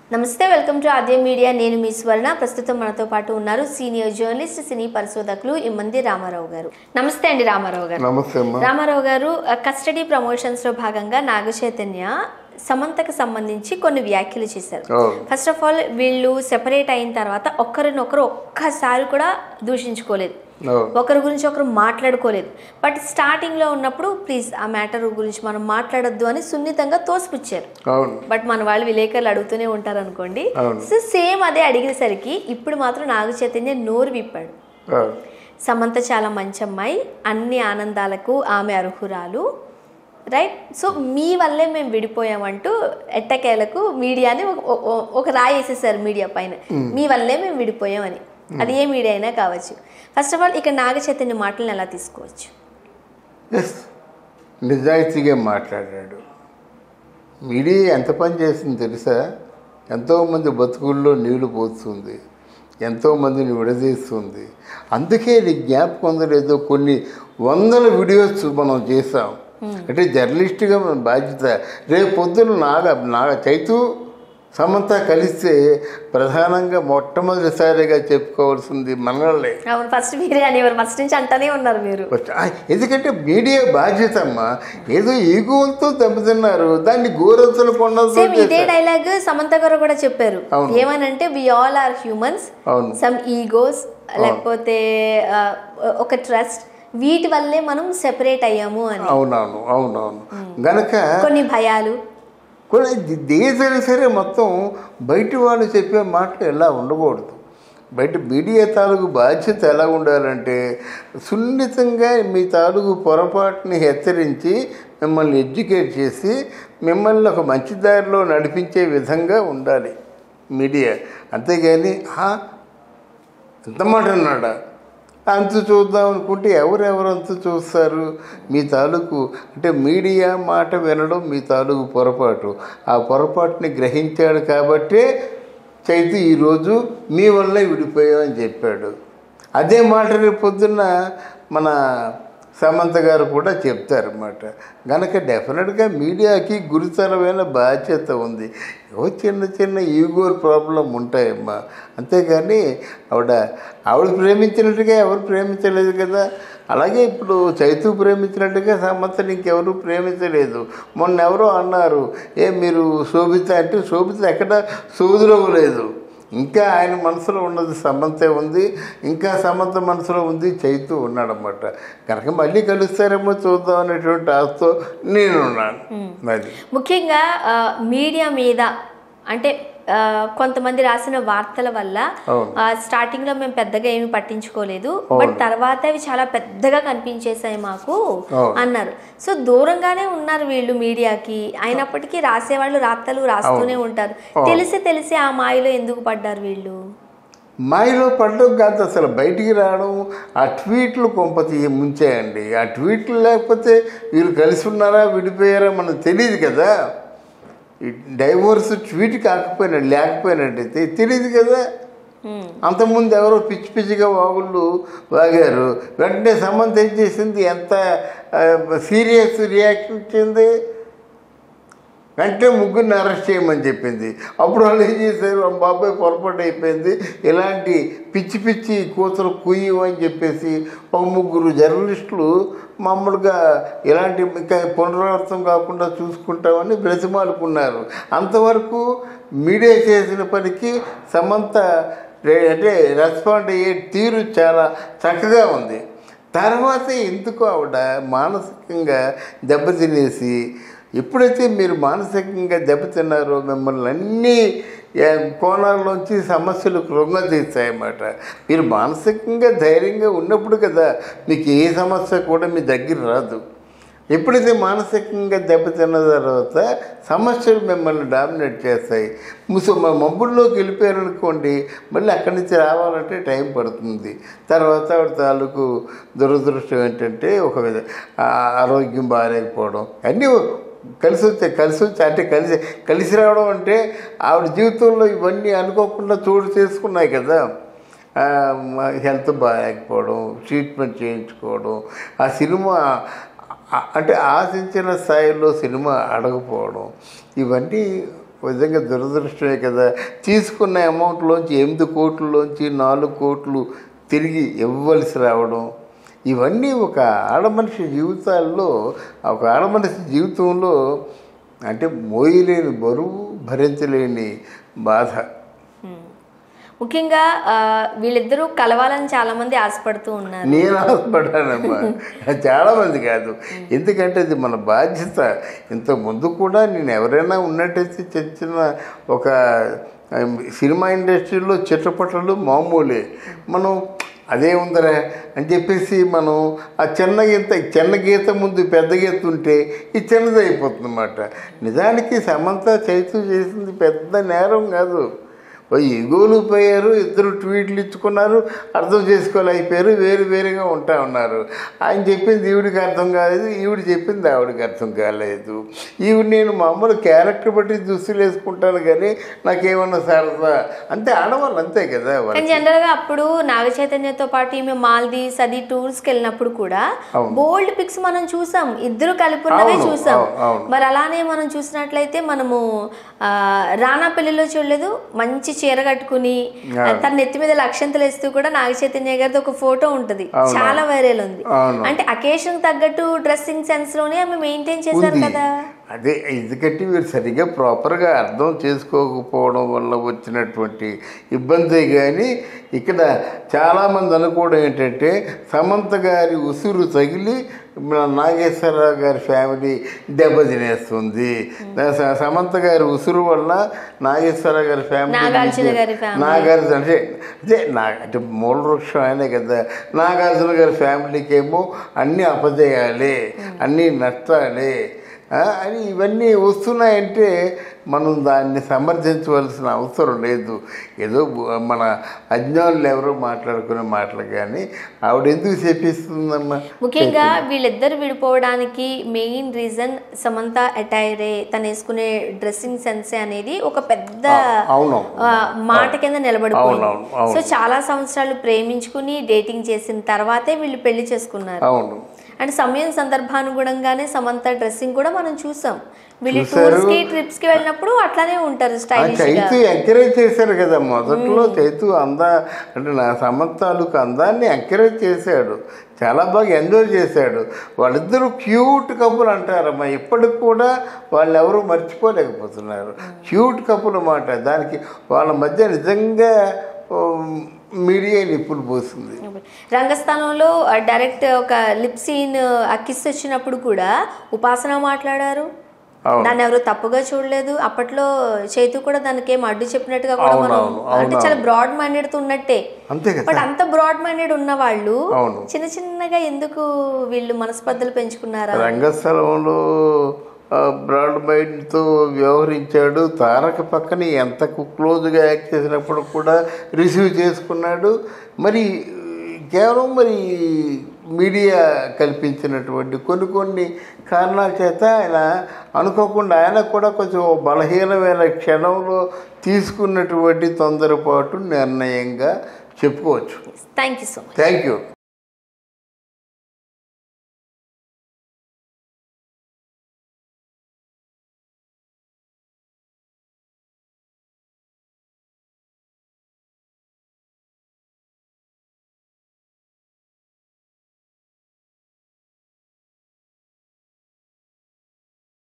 నమస్తే welcome to Aadya media నేను మీ స్వర్ణ ప్రస్తుతం మనతో పాటు ఉన్నారు సీనియర్ జర్నలిస్ట్ సినీ పరిశోధకులు ఇమ్మంది రామారావు గారు నమస్తే అండి రామారావు గారు నమస్తే అమ్మా రామారావు గారు కస్టడీ ప్రమోషన్స్ లో భాగంగా నాగ చైతన్య సమంతకు సంబంధించి కొన్ని వ్యాఖ్యలు చేశారు అవును. ఫస్ట్ ఆఫ్ ఆల్ వీళ్ళు సెపరేట్ అయిన తర్వాత ఒక్కరినొకరు ఒక్కసారి కూడా దూషించుకోలేదు అవును. ఒకరి గురించి ఒకరు మాట్లాడుకోలేదు బట్ స్టార్టింగ్ లో ఉన్నప్పుడు ప్లీజ్ ఆ మ్యాటర్ గురించి మనం మాట్లాడొద్దు అని సున్నితంగా తోసిపుచ్చారు అవును బట్ మన వాళ్ళు విలేకరులు అడుగుతూనే ఉంటారు అనుకోండి అవును. సో సేమ్ అదే అడిగేసరికి ఇప్పుడు మాత్రం నాగ చైతన్య నోరు విప్పాడు అవును సమంత చాలా మంచి అమ్మాయి అన్ని ఆనందాలకు ఆమె అర్హురాలు రైట్ సో మీ వల్లే మేము విడిపోయామంటూ ఎట్టకేలకు మీడియాని ఒక- ఒక- ఒక రాయి వేసేసారు మీడియా పైన మీ వల్లే మేము విడిపోయామని అది ఏ మీడియా అయినా కావచ్చు ఫస్ట్ ఆఫ్ ఆల్ ఇక్కడ నాగ చైతన్య మాటలను ఎలా తీసుకోవచ్చు ఎస్ నిజాయితీగా మాట్లాడాడు మీడియా ఎంత పని చేసింది తెలుసా ఎంతోమంది బతుకుల్లో నీళ్లు పోస్తుంది ఎంతోమందిని విడదీస్తుంది అందుకే నీ జ్ఞాపకం ఉందో లేదో కొన్ని వందల వీడియోస్ మనం చేసాం అంటే జర్నలిస్ట్గా మన బాధ్యత రేపు పొద్దున నాగ నాగ చైతు సమంత కలిస్తే ప్రధానంగా మొట్టమొదటిసారిగా చెప్పుకోవాల్సింది మనలే అవును ఫస్ట్ మీరే అనేవారు ఫస్ట్ నుంచి అంటానే ఉన్నారు మీరు వచ్చి- ఆ, ఎందుకంటే మీడియా బాధ్యత అమ్మా ఏదో ఈగోలతో దెబ్బతిన్నారు దాన్ని గోరంతలు కొండలతో సేమ్ ఇదే చేశారు. డైలాగ్ సమంత గారు కూడా చెప్పారు అవును. ఏమనంటే వి ఆల్ ఆర్ హ్యూమన్స్ అవును సమ్ ఈగోస్ లేకపోతే ఆ, ఒక ట్రస్ట్ వీటి వల్లే మనం సెపరేట్ అయ్యాము అని అవునవును అవునవును గనక కొన్ని భయాలు కొన్ని దేశైనా సరే మొత్తం బయట వాళ్ళు చెప్పే మాటలు ఎలా ఉండకూడదు బయట మీడియా తాలూకు బాధ్యత ఎలా ఉండాలంటే సున్నితంగా మీ తాలూకు పొరపాటుని హెచ్చరించి మిమ్మల్ని ఎడ్యుకేట్ చేసి మిమ్మల్ని ఒక మంచి దారిలో నడిపించే విధంగా ఉండాలి మీడియా అంతేగాని "ఆ, ఎంత మాట అన్నాడా అంతు చూద్దాం అనుకుంటే ఎవరెవరు అంతు చూస్తారు మీ తాలూకు అంటే మీడియా మాట వినడం మీ తాలూకు పొరపాటు ఆ పొరపాటుని గ్రహించాడు కాబట్టే చైతు ఈరోజు మీ వల్ల విడిపోయామని చెప్పాడు అదే మాట రేపు పొద్దున్న మన సమంత గారు కూడా చెప్తారన్నమాట కనుక డెఫినెట్గా మీడియాకి గురుతరమైన బాధ్యత ఉంది ఏవో చిన్న చిన్న ఈగో ప్రాబ్లం ఉంటాయమ్మా అంతేగాని ఆవిడ ఆవిడ ప్రేమించినట్టుగా ఎవరు ప్రేమించలేదు కదా అలాగే ఇప్పుడు చైతు ప్రేమించినట్టుగా సమంతని ఇంకెవరు ప్రేమించలేదు మొన్న ఎవరో అన్నారు ఏ మీరు శోభిత అంటే శోభిత ఎక్కడ సోదులో లేదు ఇంకా ఆయన మనసులో ఉన్నది సమంతే ఉంది ఇంకా సమంత మనసులో ఉంది చైతు ఉన్నాడన్నమాట కనుక మళ్ళీ కలుస్తారేమో చూద్దాం అనేటువంటి ఆశతో నేనున్నాను అది ముఖ్యంగా ఆ, మీడియా మీద అంటే ఆ, కొంతమంది రాసిన వార్తల వల్ల అవును. ఆ, స్టార్టింగ్ లో మేము పెద్దగా ఏమి పట్టించుకోలేదు బట్ తర్వాత అవి చాలా పెద్దగా కనిపించేసాయి మాకు అవును. అన్నారు సో దూరంగానే ఉన్నారు వీళ్ళు మీడియాకి అయినప్పటికీ రాసేవాళ్ళు రాతలు రాస్తూనే ఉంటారు తెలిసి తెలిసి ఆ మాయలో ఎందుకు పడ్డారు వీళ్ళు మాయలో పడడం కాదు అసలు బయటికి రావడం ఆ ట్వీట్లు కొంపతి ముంచేయండి ఆ ట్వీట్లు లేకపోతే వీళ్ళు కలిసి ఉన్నారా విడిపోయారా మనకు తెలియదు కదా ఈ డైవోర్స్ ట్వీట్ కాకపోయినా లేకపోయినట్టయితే తెలియదు కదా హ్మ్. అంతకుముందు ఎవరో పిచ్చి పిచ్చిగా వాగుళ్ళు వాగారు వెంటనే సంబంధం ఏం చేసింది ఎంత సీరియస్ రియాక్షన్ ఇచ్చింది వెంటనే ముగ్గురిని అరెస్ట్ చేయమని చెప్పింది అప్పుడు వాళ్ళు ఏం చేశారు "ఆ బాబాయ్ పొరపాటు అయిపోయింది ఇలాంటి పిచ్చి పిచ్చి కూతురు కుయ్యి అని చెప్పేసి ఒక ముగ్గురు జర్నలిస్టులు మామూలుగా ఇలాంటి ఇంకా పునరావృతం కాకుండా చూసుకుంటామని బ్రతిమాలుకున్నారు అంతవరకు మీడియా చేసిన పనికి సమంత రే- అంటే రెస్పాండ్ అయ్యే తీరు చాలా చక్కగా ఉంది తర్వాత ఎందుకు ఆవిడ మానసికంగా దెబ్బతినేసి ఎప్పుడైతే మీరు మానసికంగా దెబ్బతిన్నారో మిమ్మల్ని అన్ని ఏ, కోణాల్లోంచి సమస్యలు కృంగతీస్తాయన్నమాట మీరు మానసికంగా ధైర్యంగా ఉన్నప్పుడు కదా మీకు ఏ సమస్య కూడా మీ దగ్గర రాదు ఎప్పుడైతే మానసికంగా దెబ్బతిన్న తర్వాత సమస్యలు మిమ్మల్ని డామినేట్ చేస్తాయి ముసు మబ్బుల్లోకి వెళ్ళిపోయారనుకోండి మళ్ళీ అక్కడి నుంచి రావాలంటే టైం పడుతుంది తర్వాత ఆవిడ తాలూకు దురదృష్టం ఏంటంటే ఒక విధ ఆ ఆరోగ్యం బాగాలేకపోవడం అన్నీ కలిసి వచ్చాయి కలిసి వచ్చి అంటే కలిసి కలిసి రావడం అంటే ఆవిడ జీవితంలో ఇవన్నీ అనుకోకుండా చోటు చేసుకున్నాయి కదా హెల్త్ బాగాలేకపోవడం ట్రీట్మెంట్ చేయించుకోవడం ఆ సినిమా ఆ- అంటే ఆశించిన స్థాయిలో సినిమా అడగపోవడం ఇవన్నీ నిజంగా దురదృష్టమే కదా తీసుకున్న అమౌంట్లోంచి ఎనిమిది కోట్లలోంచి నాలుగు కోట్లు తిరిగి ఇవ్వవలసి రావడం ఇవన్నీ ఒక ఆడమనిషి జీవితాల్లో ఒక ఆడమనిషి జీవితంలో అంటే మోయలేని బరువు భరించలేని బాధ ముఖ్యంగా ఆ, వీళ్ళిద్దరూ కలవాలని చాలా మంది ఆశపడుతూ ఉన్నారు నేను ఆశపడ్డానమ్మా చాలా మంది కాదు ఎందుకంటే అది మన బాధ్యత ఇంత ముందు కూడా నేను ఎవరైనా ఉన్నట్టయితే చిన్న చిన్న ఒక ఆ, సినిమా ఇండస్ట్రీలో చిట్టపట్టలు మామూలే మనం అదే ఉందరా అని చెప్పేసి మనం ఆ చిన్న గీత చిన్న గీత ముందు పెద్ద గీత ఉంటే ఈ చిన్నది అయిపోతుంది అన్నమాట నిజానికి సమంత చైతు చేసింది పెద్ద నేరం కాదు ఓ ఎగోలు పోయారు ఇద్దరు ట్వీట్లు ఇచ్చుకున్నారు అర్థం చేసుకోలేకపోయారు వేరు వేరుగా ఉంటా ఉన్నారు ఆయన చెప్పింది ఈవిడికి అర్థం కాలేదు ఈవిడ చెప్పింది ఆవిడకి అర్థం కాలేదు ఈవిడ నేను మామూలు క్యారెక్టర్ బట్టి దుస్తులు వేసుకుంటాను కానీ నాకేమన్నా సరదా అంతే ఆడవాళ్ళు అంతే కదా కానీ వాళ్ళు జనరల్ గా అప్పుడు నాగ చైతన్యతో పాటు ఈమె మాల్దీవ్స్ అది టూర్స్ కి వెళ్ళినప్పుడు కూడా బోల్డ్ పిక్స్ మనం చూసాం ఇద్దరు కలిపి ఉన్నవే అవును, చూసాం అవును, అవును. మరి అలానే మనం చూసినట్లయితే మనము ఆ, రానా పెళ్లిలో చూడలేదు మంచి చీర కట్టుకుని తన నెత్తి మీద లక్షంతలు వేస్తూ కూడా నాగ చైతన్య గారితో ఒక ఫోటో ఉంటది చాలా వైరల్ ఉంది అవును. అంటే అకేషన్ తగ్గట్టు డ్రెస్సింగ్ సెన్స్ లోనే ఆమె మెయింటైన్ చేశారు ఉంది. కదా అదే ఎందుకంటే వీరు సరిగ్గా ప్రాపర్గా అర్థం చేసుకోకపోవడం వల్ల వచ్చినటువంటి ఇబ్బందే కానీ ఇక్కడ చాలామంది అనుకోవడం ఏంటంటే సమంత గారి ఉసురు తగిలి మన నాగేశ్వరరావు గారి ఫ్యామిలీ దెబ్బతినేస్తుంది స- సమంత గారి ఉసురు వల్ల నాగేశ్వరరావు గారి ఫ్యామిలీ నాగార్జున గారి family. నాగార్జున అంటే అదే నా అంటే మూల వృక్షం ఆయనే కదా నాగార్జున గారి ఫ్యామిలీకి ఏమో అన్ని అపజయాలే అన్ని నష్టాలే ఆ, అని ఇవన్నీ వస్తున్నాయంటే మనం దాన్ని సమర్థించవలసిన అవసరం లేదు ఏదో మన అజ్ఞానులు ఎవరో మాట్లాడుకునే మాటలు కానీ ఆవిడ ఎందుకు చెప్పిస్తుందమ్మా ముఖ్యంగా వీళ్ళిద్దరు విడిపోవడానికి మెయిన్ రీజన్ సమంత అటైరే తను వేసుకునే డ్రెస్సింగ్ సెన్సే అనేది ఒక పెద్ద అవును. ఆ, మాట కింద నిలబడిపోయింది అవును, అవును. సో చాలా సంవత్సరాలు ప్రేమించుకుని డేటింగ్ చేసిన తర్వాతే వీళ్ళు పెళ్లి చేసుకున్నారు అవును అండ్ సమయం సందర్భానుగుణంగానే సమంత డ్రెస్సింగ్ కూడా మనం చూసాం వీళ్ళు చూశారు. టూర్స్ కి ట్రిప్స్ కి వెళ్ళినప్పుడు అట్లానే ఉంటారు ఆ స్టైలిష్ గా చైతు ఎంకరేజ్ చేశారు కదా మొదట్లో చైతు అందా అంటే నా సమర్థాలకు అందాన్ని ఎంకరేజ్ చేశాడు చాలా బాగా ఎంజాయ్ చేశాడు వాళ్ళిద్దరూ క్యూట్ కపుల్ అంటారమ్మా ఇప్పటికి కూడా వాళ్ళు ఎవరు మర్చిపోలేకపోతున్నారు క్యూట్ కపుల్ అన్నమాట దానికి వాళ్ళ మధ్య నిజంగా ఓ, మీడియా నిప్పులు పోస్తుంది రంగస్థానంలో డైరెక్ట్ ఒక లిప్ సీన్ కిస్ వచ్చినప్పుడు కూడా ఉపాసన మాట్లాడారు అవును. దాన్ని ఎవరు తప్పుగా చూడలేదు అప్పట్లో చైతు కూడా దానికి ఏం అడ్డు చెప్పినట్టుగా కూడా అవును, మనం అవును, అంటే అవును, చాలా బ్రాడ్ మైండెడ్ ఉన్నట్టే అంతే కదా బట్ అంత బ్రాడ్ మైండెడ్ ఉన్న వాళ్ళు అవును. చిన్న చిన్నగా ఎందుకు వీళ్ళు మనస్పర్ధలు పెంచుకున్నారా రంగస్థలంలో ఆ, బ్రాడ్ మైండ్తో వ్యవహరించాడు తారక పక్కన ఎంత క్లోజ్గా యాక్ట్ చేసినప్పుడు కూడా రిసీవ్ చేసుకున్నాడు మరి కేవలం మరి మీడియా కల్పించినటువంటి కొన్ని కొన్ని కారణాల చేత ఆయన అనుకోకుండా ఆయన కూడా కొంచెం బలహీనమైన క్షణంలో తీసుకున్నటువంటి తొందరపాటు నిర్ణయంగా చెప్పుకోవచ్చు thank you so much thank you